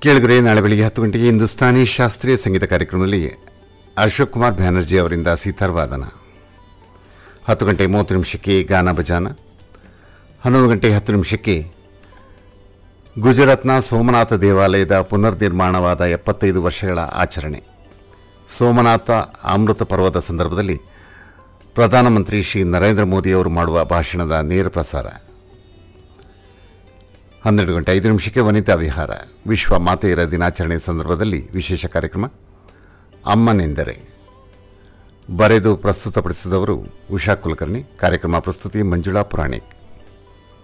ಕೇಳಿದ್ರೆ ನಾಳೆ ಬೆಳಿಗ್ಗೆ ಹತ್ತು ಗಂಟೆಗೆ ಹಿಂದೂಸ್ತಾನಿ ಶಾಸ್ತ್ರೀಯ ಸಂಗೀತ ಕಾರ್ಯಕ್ರಮದಲ್ಲಿ ಅಶೋಕ್ ಕುಮಾರ್ ಬ್ಯಾನರ್ಜಿ ಅವರಿಂದ ಸೀತಾರ್ವಾದನ ಹತ್ತು ಗಂಟೆ ಮೂವತ್ತು ನಿಮಿಷಕ್ಕೆ ಗಾನ ಭಜಾನ ಹನ್ನೊಂದು ಗಂಟೆ ಹತ್ತು ನಿಮಿಷಕ್ಕೆ ಗುಜರಾತ್ನ ಸೋಮನಾಥ ದೇವಾಲಯದ ಪುನರ್ನಿರ್ಮಾಣವಾದ ಎಪ್ಪತ್ತೈದು ವರ್ಷಗಳ ಆಚರಣೆ ಸೋಮನಾಥ ಅಮೃತ ಪರ್ವದ ಸಂದರ್ಭದಲ್ಲಿ ಪ್ರಧಾನಮಂತ್ರಿ ಶ್ರೀ ನರೇಂದ್ರ ಮೋದಿ ಅವರು ಮಾಡುವ ಭಾಷಣದ ನೇರ ಪ್ರಸಾರ ಹನ್ನೆರಡು ಗಂಟೆ ಐದು ನಿಮಿಷಕ್ಕೆ ವನಿತಾ ವಿಹಾರ ವಿಶ್ವ ಮಾತೆಯರ ದಿನಾಚರಣೆ ಸಂದರ್ಭದಲ್ಲಿ ವಿಶೇಷ ಕಾರ್ಯಕ್ರಮ ಅಮ್ಮನೆಂದರೆ ಬರೆದು ಪ್ರಸ್ತುತಪಡಿಸಿದವರು ಉಷಾ ಕುಲಕರ್ಣಿ ಕಾರ್ಯಕ್ರಮ ಪ್ರಸ್ತುತಿ ಮಂಜುಳಾ ಪುರಾಣಿಕ್